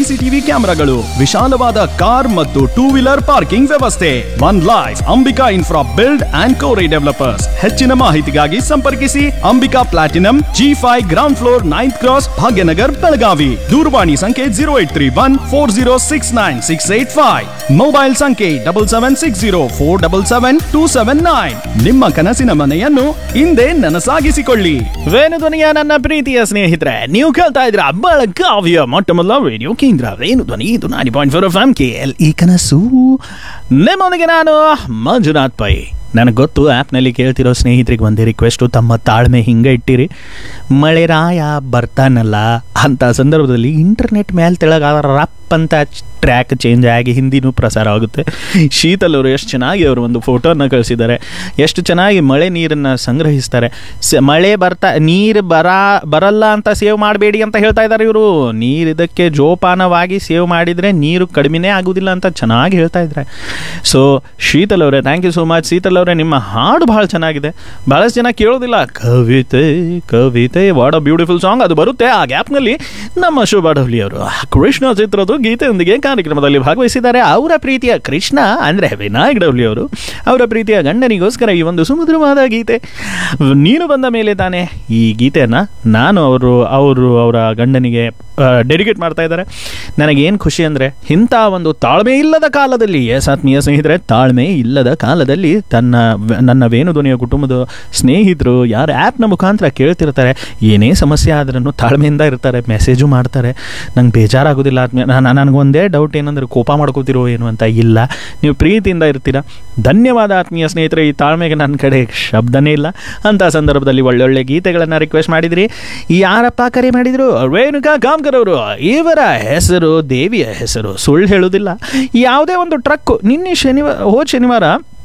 CCTV ಕ್ಯಾಮೆರಾಗಳು ವಿಶಾಲವಾದ car ಮತ್ತು ಟೂ ವೀಲರ್ ಪಾರ್ಕಿಂಗ್ ವ್ಯವಸ್ಥೆ one life Ambika infra build and Kori developers ಹೆಚ್ಚಿನ ಮಾಹಿತಿಗಾಗಿ ಸಂಪರ್ಕಿಸಿ Ambika platinum G five ground floor ninth cross Bhagyanagar Belagavi ದೂರವಾಣಿ ಸಂಖ್ಯೆ zero eight three one four zero six nine six eight five mobile ಸಂಖ್ಯೆ double seven six zero four double seven two seven nine ನಿಮ್ಮ ಕನಸಿನ ಮನೆಯನ್ನು ಹಿಂದೆ ನನಸಾಗಿಸಿಕೊಳ್ಳಿ ವೇಣುಧ್ವನಿಯ ನನ್ನ ಪ್ರೀತಿಯ ಸ್ನೇಹಿತರೆ ನೀವು ಕೇಳ್ತಾ ಇದ್ರ ಬೆಳಗಾವಿಯ ಮೊಟ್ಟ ಮೊದಲ ರೇಡಿಯೋ ಕೇಂದ್ರ ವೇಣುಧ್ವನಿ ಇದು ನಾಡಿ point four F M K L E ಕನಸು ನಿಮ್ಮೊಂದಿಗೆ ನಾನು ಮಂಜುನಾಥ್ ಪೈ ನನಗೆ ಗೊತ್ತು ಆ್ಯಪ್ನಲ್ಲಿ ಕೇಳ್ತಿರೋ ಸ್ನೇಹಿತರಿಗೆ ಒಂದೇ ರಿಕ್ವೆಸ್ಟು ತಮ್ಮ ತಾಳ್ಮೆ ಹಿಂಗೆ ಇಟ್ಟಿರಿ ಮಳೆ ರಾಯ ಬರ್ತಾನಲ್ಲ ಅಂಥ ಸಂದರ್ಭದಲ್ಲಿ ಇಂಟರ್ನೆಟ್ ಮೇಲೆ ತೆಳಗ ರಪ್ ಅಂತ ಟ್ರ್ಯಾಕ್ ಚೇಂಜ್ ಆಗಿ ಹಿಂದಿನೂ ಪ್ರಸಾರ ಆಗುತ್ತೆ ಶೀತಲ್ ಅವರು ಎಷ್ಟು ಚೆನ್ನಾಗಿ ಅವರು ಒಂದು ಫೋಟೋನ ಕಳಿಸಿದ್ದಾರೆ ಎಷ್ಟು ಚೆನ್ನಾಗಿ ಮಳೆ ನೀರನ್ನು ಸಂಗ್ರಹಿಸ್ತಾರೆ ಸ ಮಳೆ ಬರ್ತಾ ನೀರು ಬರ ಬರಲ್ಲ ಅಂತ ಸೇವ್ ಮಾಡಬೇಡಿ ಅಂತ ಹೇಳ್ತಾ ಇದ್ದಾರೆ ಇವರು ನೀರು ಇದಕ್ಕೆ ಜೋಪಾನವಾಗಿ ಸೇವ್ ಮಾಡಿದರೆ ನೀರು ಕಡಿಮೆನೇ ಆಗುವುದಿಲ್ಲ ಅಂತ ಚೆನ್ನಾಗಿ ಹೇಳ್ತಾ ಇದ್ದಾರೆ ಸೊ ಶೀತಲ್ ಅವರೇ thank you so much Sheetal ಅವರೇ ನಿಮ್ಮ ಹಾಡು ಭಾಳ ಚೆನ್ನಾಗಿದೆ ಭಾಳಷ್ಟು ಜನ ಕೇಳೋದಿಲ್ಲ ಕವಿತೆ ಕವಿತೆ ವಾಟ್ ಅ ಬ್ಯೂಟಿಫುಲ್ ಸಾಂಗ್ ಅದು ಬರುತ್ತೆ ಆ ಗ್ಯಾಪ್ನಲ್ಲಿ ನಮ್ಮ ಶೋಭಾ ಡಬ್ಲಿ ಅವರು ಕೃಷ್ಣ ಚಿತ್ರದ ಗೀತೆಯೊಂದಿಗೆ ಕಾರ್ಯಕ್ರಮದಲ್ಲಿ ಭಾಗವಹಿಸಿದ್ದಾರೆ ಅವರ ಪ್ರೀತಿಯ ಕೃಷ್ಣ ಅಂದರೆ ವಿನಾಯಕ್ ಡಬ್ಲಿ ಅವರು ಅವರ ಪ್ರೀತಿಯ ಗಂಡನಿಗೋಸ್ಕರ ಈ ಒಂದು ಸುಮಧುರವಾದ ಗೀತೆ ನೀನು ಬಂದ ಮೇಲೆ ತಾನೇ ಈ ಗೀತೆಯನ್ನು ನಾನು ಅವರು ಅವರು ಅವರ ಗಂಡನಿಗೆ ಡೆಡಿಕೇಟ್ ಮಾಡ್ತಾ ಇದ್ದಾರೆ ನನಗೇನು ಖುಷಿ ಅಂದರೆ ಇಂಥ ಒಂದು ತಾಳ್ಮೆ ಇಲ್ಲದ ಕಾಲದಲ್ಲಿ ಎಸ್ ಆತ್ಮೀಯ ಸ್ನೇಹಿತರೆ ತಾಳ್ಮೆ ಇಲ್ಲದ ಕಾಲದಲ್ಲಿ ತನ್ನ ನನ್ನ ವೇಣುಧ್ವನಿಯ ಕುಟುಂಬದ ಸ್ನೇಹಿತರು ಯಾರು ಆ್ಯಪ್ನ ಮುಖಾಂತರ ಕೇಳ್ತಿರ್ತಾರೆ ಏನೇ ಸಮಸ್ಯೆ ಆದ್ರೂ ತಾಳ್ಮೆಯಿಂದ ಇರ್ತಾರೆ ಮೆಸೇಜು ಮಾಡ್ತಾರೆ ನಂಗೆ ಬೇಜಾರಾಗೋದಿಲ್ಲ ಆತ್ಮೀಯ ನಾನು ನನಗೊಂದೇ ಡೌಟ್ ಏನಂದ್ರೆ ಕೋಪ ಮಾಡ್ಕೋತಿರೋ ಏನು ಅಂತ ಇಲ್ಲ ನೀವು ಪ್ರೀತಿಯಿಂದ ಇರ್ತೀರಾ ಧನ್ಯವಾದ ಆತ್ಮೀಯ ಸ್ನೇಹಿತರೆ ಈ ತಾಳ್ಮೆಗೆ ನನ್ನ ಕಡೆ ಶಬ್ದನೇ ಇಲ್ಲ ಅಂಥ ಸಂದರ್ಭದಲ್ಲಿ ಒಳ್ಳೊಳ್ಳೆ ಗೀತೆಗಳನ್ನು ರಿಕ್ವೆಸ್ಟ್ ಮಾಡಿದ್ರಿ ಯಾರಪ್ಪ ಕರೆ ಮಾಡಿದ್ರು ರೇಣುಕಾ ಕಾಮ್ಕರ್ ಅವರು ಇವರ ಹೆಸರು ದೇವಿಯ ಹೆಸರು ಸುಳ್ಳು ಹೇಳುವುದಿಲ್ಲ ಯಾವುದೇ ಒಂದು ಟ್ರಕ್ ನಿನ್ನೆ ಶನಿವಾರ ಹೋದ ಶನಿವಾರ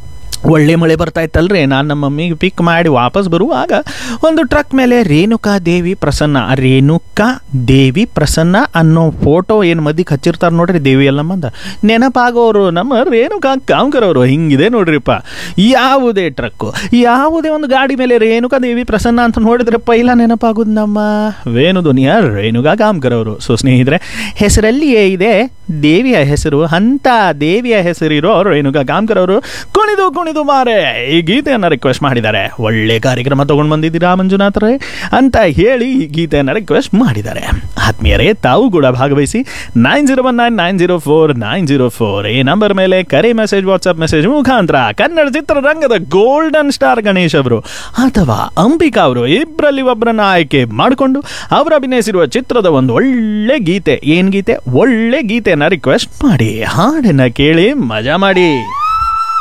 ಒಳ್ಳೆ ಮಳೆ ಬರ್ತಾ ಇತ್ತಲ್ರಿ ನಾನು ನಮ್ಮ ಮಮ್ಮಿಗೆ ಪಿಕ್ ಮಾಡಿ ವಾಪಸ್ ಬರುವಾಗ ಒಂದು ಟ್ರಕ್ ಮೇಲೆ ರೇಣುಕಾ ದೇವಿ ಪ್ರಸನ್ನ ಆ ರೇಣುಕಾ ದೇವಿ ಪ್ರಸನ್ನ ಅನ್ನೋ ಫೋಟೋ ಏನು ಮದಿಗೆ ಹಚ್ಚಿರ್ತಾರೆ ನೋಡ್ರಿ ದೇವಿ ಎಲ್ಲಮ್ಮಂದ ನೆನಪಾಗೋರು ನಮ್ಮ ರೇಣುಕಾ ಕಾಮ್ಕರ್ ಅವರು ಹಿಂಗಿದೆ ನೋಡ್ರಿಪ್ಪ ಯಾವುದೇ ಟ್ರಕ್ಕು ಯಾವುದೇ ಒಂದು ಗಾಡಿ ಮೇಲೆ ರೇಣುಕಾ ದೇವಿ ಪ್ರಸನ್ನ ಅಂತ ನೋಡಿದ್ರೆ ಪೈಲ ನೆನಪಾಗೋದು ನಮ್ಮ ವೇಣುಧ್ವನಿಯ ರೇಣುಕಾ ಕಾಮ್ಕರ್ ಅವರು ಸೊ ಸ್ನೇಹಿತರೆ ಹೆಸರಲ್ಲಿಯೇ ಇದೆ ದೇವಿಯ ಹೆಸರು ಅಂತ ದೇವಿಯ ಹೆಸರಿರೋ ರೇಣುಕಾ ಕಾಮ್ಕರ್ ಅವರು ಕುಣಿದು ಕುಣಿದು ಮಾರೆ ಈ ಗೀತೆಯನ್ನು ರಿಕ್ವೆಸ್ಟ್ ಮಾಡಿದ್ದಾರೆ ಒಳ್ಳೆ ಕಾರ್ಯಕ್ರಮ ತಗೊಂಡು ಬಂದಿದ್ದೀರಾ ಮಂಜುನಾಥರೇ ಅಂತ ಹೇಳಿ ಈ ಗೀತೆಯನ್ನು ರಿಕ್ವೆಸ್ಟ್ ಮಾಡಿದ್ದಾರೆ ಆತ್ಮೀಯರೇ ತಾವು ಕೂಡ ಭಾಗವಹಿಸಿ nine zero one nine nine zero four nine zero four ಈ ನಂಬರ್ ಮೇಲೆ ಕರೆ ಮೆಸೇಜ್ ವಾಟ್ಸಪ್ ಮೆಸೇಜ್ ಮುಖಾಂತರ ಕನ್ನಡ ಚಿತ್ರರಂಗದ ಗೋಲ್ಡನ್ ಸ್ಟಾರ್ ಗಣೇಶ್ ಅವರು ಅಥವಾ ಅಂಬಿಕಾ ಅವರು ಇಬ್ಬರಲ್ಲಿ ಒಬ್ಬರನ್ನ ಆಯ್ಕೆ ಮಾಡಿಕೊಂಡು ಅವರು ಅಭಿನಯಿಸಿರುವ ಚಿತ್ರದ ಒಂದು ಒಳ್ಳೆ ಗೀತೆ ಏನ್ ಗೀತೆ ಒಳ್ಳೆ ಗೀತೆಯನ್ನ ರಿಕ್ವೆಸ್ಟ್ ಮಾಡಿ ಹಾಡನ್ನ ಕೇಳಿ ಮಜಾ ಮಾಡಿ